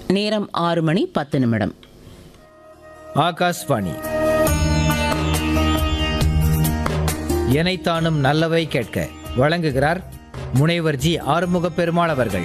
நேரம் ஆறு மணி பத்து நிமிடம் ஆகாஷ்வாணி எனைத்தானும் நல்லவை கேட்க வழங்குகிறார் முனைவர் ஜி ஆறுமுக பெருமாள் அவர்கள்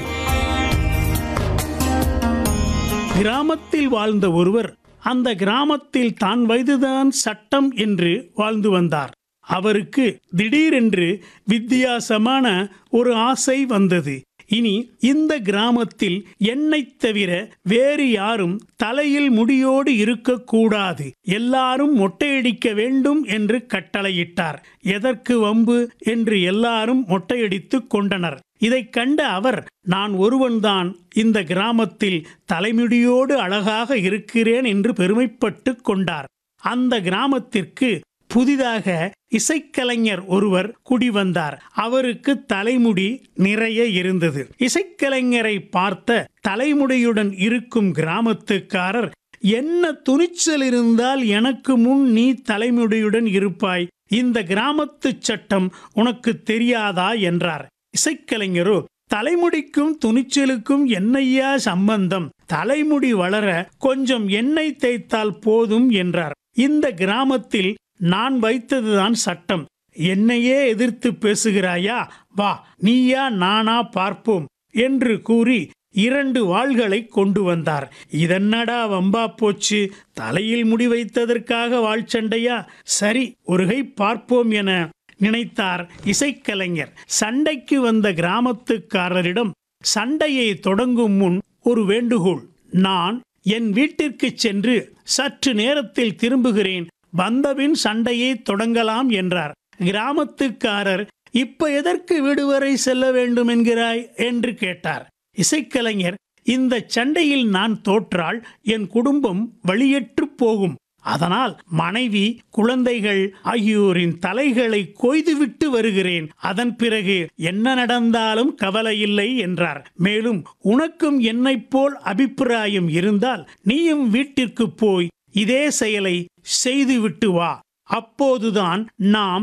கிராமத்தில் வாழ்ந்த ஒருவர் அந்த கிராமத்தில் தான் வயதுதான் சட்டம் என்று வாழ்ந்து வந்தார் அவருக்கு திடீரென்று வித்தியாசமான ஒரு ஆசை வந்தது இனி இந்த கிராமத்தில் என்னைத் தவிர வேறு யாரும் தலையில் முடியோடு இருக்கக்கூடாது எல்லாரும் மொட்டையடிக்க வேண்டும் என்று கட்டளையிட்டார் எதற்கு வம்பு என்று எல்லாரும் மொட்டையடித்துக் கொண்டனர் இதைக் கண்ட அவர் நான் ஒருவன்தான் இந்த கிராமத்தில் தலைமுடியோடு அழகாக இருக்கிறேன் என்று பெருமைப்பட்டுக் கொண்டார் அந்த கிராமத்திற்கு புதிதாக இசைக்கலைஞர் ஒருவர் குடிவந்தார் அவருக்கு தலைமுடி நிறைய இருந்தது இசைக்கலைஞரை பார்த்த தலைமுடியுடன் இருக்கும் கிராமத்துக்காரர் என்ன துணிச்சல் இருந்தால் எனக்கு முன் நீ தலைமுடியுடன் இருப்பாய் இந்த கிராமத்து சட்டம் உனக்கு தெரியாதா என்றார் இசைக்கலைஞரோ தலைமுடிக்கும் துணிச்சலுக்கும் என்னையா சம்பந்தம் தலைமுடி வளர கொஞ்சம் எண்ணெய் தேய்த்தால் போதும் என்றார் இந்த கிராமத்தில் நான் வைத்ததுதான் சட்டம் என்னையே எதிர்த்து பேசுகிறாயா வா நீயா நானா பார்ப்போம் என்று கூறி இரண்டு வாள்களை கொண்டு வந்தார் இதென்னடா வம்பா போச்சு தலையில் முடி வைத்ததற்காக வாள் சண்டையா சரி ஒருகை பார்ப்போம் என நினைத்தார் இசைக்கலைஞர் சண்டைக்கு வந்த கிராமத்துக்காரரிடம் சண்டையை தொடங்கும் முன் ஒரு வேண்டுகோள் நான் என் வீட்டிற்கு சென்று சற்று நேரத்தில் திரும்புகிறேன் வந்தபின் சண்டையை தொடங்கலாம் என்றார் கிராமத்துக்காரர் இப்ப எதற்கு வீடு வரை செல்ல வேண்டும் என்கிறாய் என்று கேட்டார் இசைக்கலைஞர் இந்த சண்டையில் நான் தோற்றால் என் குடும்பம் வழியற்று போகும் அதனால் மனைவி குழந்தைகள் ஆகியோரின் தலைகளை கொய்துவிட்டு வருகிறேன் அதன் பிறகு என்ன நடந்தாலும் கவலையில்லை என்றார் மேலும் உனக்கும் என்னைப் போல் அபிப்பிராயம் இருந்தால் நீயும் வீட்டிற்கு போய் இதே செயலை செய்துவிட்டு வா அப்போதுதான் நாம்